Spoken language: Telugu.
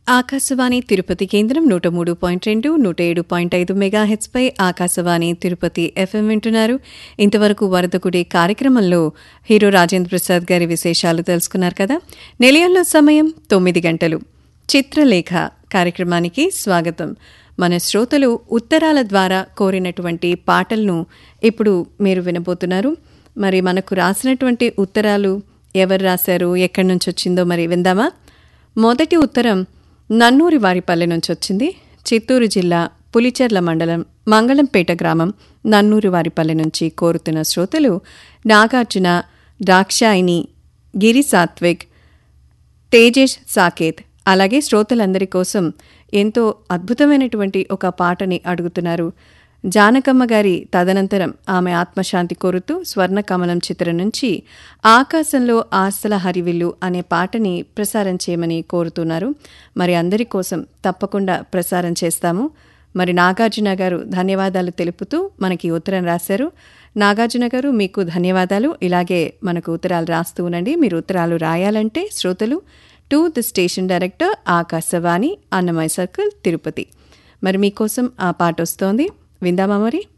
ఆకాశవాణి తిరుపతి కేంద్రం నూట మూడు పాయింట్ రెండు నూట ఏడు పాయింట్ ఐదు మెగాహెచ్పై ఆకాశవాణి తిరుపతి ఎఫ్ఎం వింటున్నారు ఇంతవరకు వరదగుడి కార్యక్రమంలో హీరో రాజేంద్ర ప్రసాద్ గారి విశేషాలు తెలుసుకున్నారు కదా నిలయంలో సమయం తొమ్మిది గంటలు చిత్రలేఖ కార్యక్రమానికి స్వాగతం మన శ్రోతలు ఉత్తరాల ద్వారా కోరినటువంటి పాటలను ఇప్పుడు మీరు వినబోతున్నారు మరి మనకు రాసినటువంటి ఉత్తరాలు ఎవరు రాశారు ఎక్కడి నుంచి వచ్చిందో మరి విందామా మొదటి ఉత్తరం నన్నూరి వారిపల్లె నుంచి వచ్చింది చిత్తూరు జిల్లా పులిచెర్ల మండలం మంగళంపేట గ్రామం నన్నూరి వారిపల్లె నుంచి కోరుతున్న శ్రోతలు నాగార్జున ద్రాక్షాయిని గిరి సాత్విక్ తేజేష్ సాకేత్ అలాగే శ్రోతలందరి కోసం ఎంతో అద్భుతమైనటువంటి ఒక పాటని అడుగుతున్నారు జానకమ్మ గారి తదనంతరం ఆమె ఆత్మశాంతి కోరుతూ స్వర్ణకమలం చిత్రం నుంచి ఆకాశంలో ఆస్తల హరివిల్లు అనే పాటని ప్రసారం చేయమని కోరుతున్నారు మరి అందరి కోసం తప్పకుండా ప్రసారం చేస్తాము మరి నాగార్జున గారు ధన్యవాదాలు తెలుపుతూ మనకి ఉత్తరం రాశారు నాగార్జున గారు మీకు ధన్యవాదాలు ఇలాగే మనకు ఉత్తరాలు రాస్తూ ఉండండి మీరు ఉత్తరాలు రాయాలంటే శ్రోతలు to the station director Akashvani Annamayya circle Tirupati మరి మీకోసం ఆ పాట వస్తోంది విందామా మరి